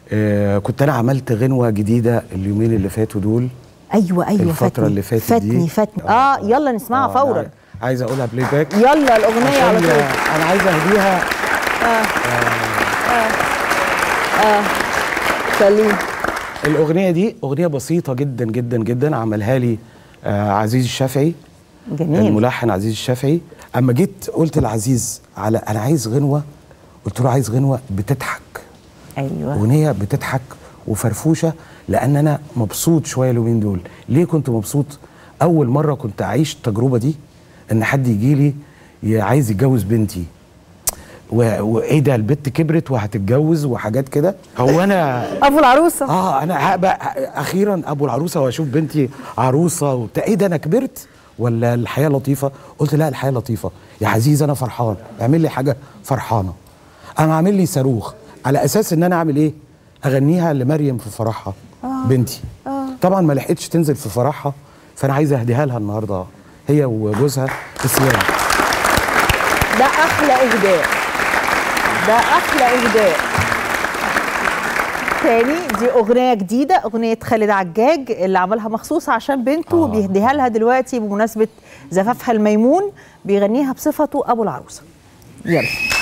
آه كنت انا عملت غنوه جديده اليومين اللي فاتوا دول ايوه ايوه الفترة فاتني اللي فاتت فاتني دي. فاتني اه يلا نسمعها آه، فورا أنا عايز اقولها بلاي باك يلا الاغنيه على عشان طول انا عايز اهديها سليم الاغنيه دي اغنيه بسيطه جدا جدا جدا عملها لي آه عزيز الشافعي جميل الملحن عزيز الشافعي اما جيت قلت لعزيز على انا عايز غنوه قلت له عايز غنوه بتضحك ايوه اغنيه بتضحك وفرفوشه لان انا مبسوط شويه اليومين دول ليه كنت مبسوط اول مره كنت اعيش التجربه دي ان حد يجي لي ي- عايز يتجوز بنتي و- وايه ده البت كبرت وهتتجوز وحاجات كده هو انا ابو العروسه اه انا هبقى اخيرا ابو العروسه واشوف بنتي عروسه وبتاع ايه ده انا كبرت ولا الحياه لطيفه قلت لا الحياه لطيفه يا عزيز انا فرحان اعمل لي حاجه فرحانه انا عامل لي صاروخ على اساس ان انا اعمل ايه اغنيها لمريم في فرحها بنتي طبعا ما لحقتش تنزل في فرحها فانا عايز اهديها لها النهارده هي وجوزها اسلام ده احلى اهداء ده احلى اهداء تاني دي اغنيه جديده اغنيه خالد عجاج اللي عملها مخصوص عشان بنته آه. بيهديها لها دلوقتي بمناسبه زفافها الميمون بيغنيها بصفته ابو العروسه يلا